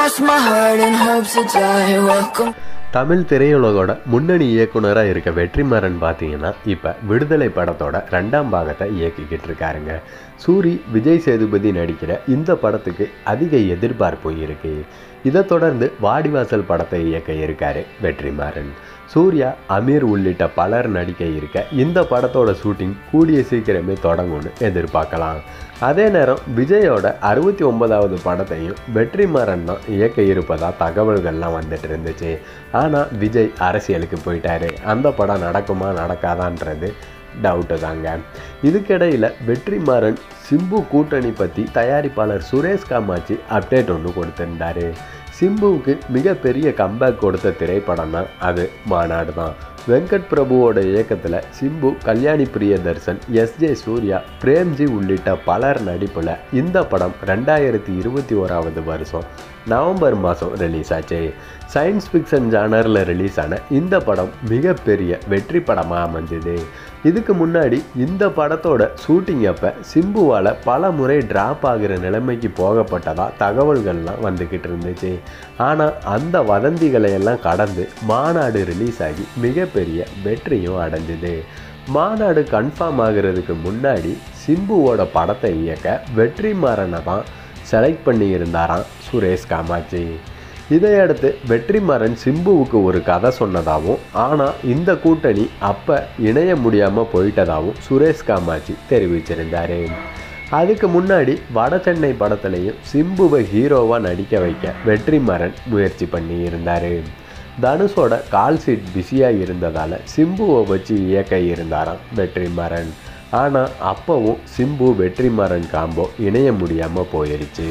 cross my heart and hope to die. Welcome. Tamil திரையுலகோட முன்னணி இயக்குனராக இருக்க வெற்றிமாறன் பார்த்தீங்கன்னா இப்போ விடுதலை படத்தோட ரெண்டாம் பாகத்தை இயக்கிக்கிட்டு இருக்காருங்க சூரி விஜய் சேதுபதி நடிக்கிற இந்த படத்துக்கு அதிக எதிர்பார்ப்பு இருக்கு இதை தொடர்ந்து வாடிவாசல் படத்தை இயக்க இருக்காரு வெற்றிமாறன் சூர்யா அமீர் உள்ளிட்ட பலர் நடிக்க இருக்க இந்த படத்தோட ஷூட்டிங் கூடிய சீக்கிரமே தொடங்கும்னு எதிர்பார்க்கலாம் அதே நேரம் விஜயோட அறுபத்தி ஒன்பதாவது படத்தையும் வெற்றிமாறன் தான் இயக்க இருப்பதா தகவல்கள்லாம் வந்துட்டு இருந்துச்சு ஆனால் விஜய் அரசியலுக்கு போயிட்டாரு அந்த படம் நடக்குமா நடக்காதான்றது டவுட்டு தாங்க இதுக்கிடையில் வெற்றிமாறன் சிம்பு கூட்டணி பற்றி தயாரிப்பாளர் சுரேஷ் காமாட்சி அப்டேட் ஒன்று கொடுத்திருந்தாரு சிம்புவுக்கு மிகப்பெரிய கம்பேக் கொடுத்த திரைப்படம் தான் அது மாநாடு தான் வெங்கட் பிரபுவோட இயக்கத்தில் சிம்பு கல்யாணி பிரியதர்சன் எஸ் ஜே சூர்யா பிரேம்ஜி உள்ளிட்ட பலர் நடிப்பில் இந்த படம் ரெண்டாயிரத்தி இருபத்தி ஓராவது வருஷம் நவம்பர் மாதம் ரிலீஸ் ஆச்சு சயின்ஸ் ஃபிக்ஷன் ஜானரில் ரிலீஸ் ஆன இந்த படம் மிகப்பெரிய வெற்றி படமாக அமைஞ்சுது இதுக்கு முன்னாடி இந்த படத்தோட ஷூட்டிங் அப்போ சிம்புவால் பல முறை ட்ராப் ஆகிற நிலைமைக்கு போகப்பட்டதாக தகவல்கள்லாம் வந்துக்கிட்டு இருந்துச்சு ஆனால் அந்த வதந்திகளை எல்லாம் கடந்து மாநாடு ரிலீஸ் ஆகி மிகப்பெரிய வெற்றியும் அடைஞ்சுது மாநாடு கன்ஃபார்ம் ஆகிறதுக்கு முன்னாடி சிம்புவோட படத்தை இயக்க வெற்றிமாறனை தான் செலக்ட் பண்ணியிருந்தாராம் சுரேஷ் காமாட்சி இதையடுத்து வெற்றிமாறன் சிம்புவுக்கு ஒரு கதை சொன்னதாகவும் ஆனால் இந்த கூட்டணி அப்போ இணைய முடியாமல் போயிட்டதாகவும் சுரேஷ் காமாட்சி தெரிவிச்சிருந்தார் அதுக்கு முன்னாடி வட சென்னை படத்துலையும் சிம்புவை ஹீரோவாக நடிக்க வைக்க வெற்றிமாறன் முயற்சி பண்ணி இருந்தார் தனுஷோட கால் சீட் பிஸியாக இருந்ததால் சிம்புவை வச்சு இயக்க இருந்தாராம் வெற்றிமாறன் ஆனால் அப்போவும் சிம்பு வெற்றிமாறன் காம்போ இணைய முடியாமல் போயிருச்சு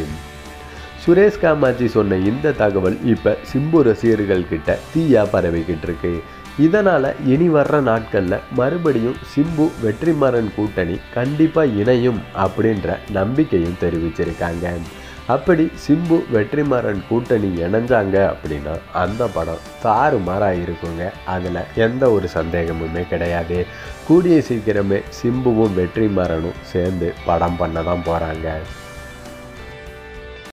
சுரேஷ் காமாட்சி சொன்ன இந்த தகவல் இப்போ சிம்பு ரசிகர்கள் கிட்ட தீயா பரவிக்கிட்டு இருக்கு இதனால் இனி வர்ற நாட்களில் மறுபடியும் சிம்பு வெற்றிமாறன் கூட்டணி கண்டிப்பாக இணையும் அப்படின்ற நம்பிக்கையும் தெரிவிச்சிருக்காங்க அப்படி சிம்பு வெற்றிமாறன் கூட்டணி இணைஞ்சாங்க அப்படின்னா அந்த படம் தாறுமாறாக இருக்குங்க அதில் எந்த ஒரு சந்தேகமுமே கிடையாது கூடிய சீக்கிரமே சிம்புவும் வெற்றிமாறனும் சேர்ந்து படம் பண்ண தான் போகிறாங்க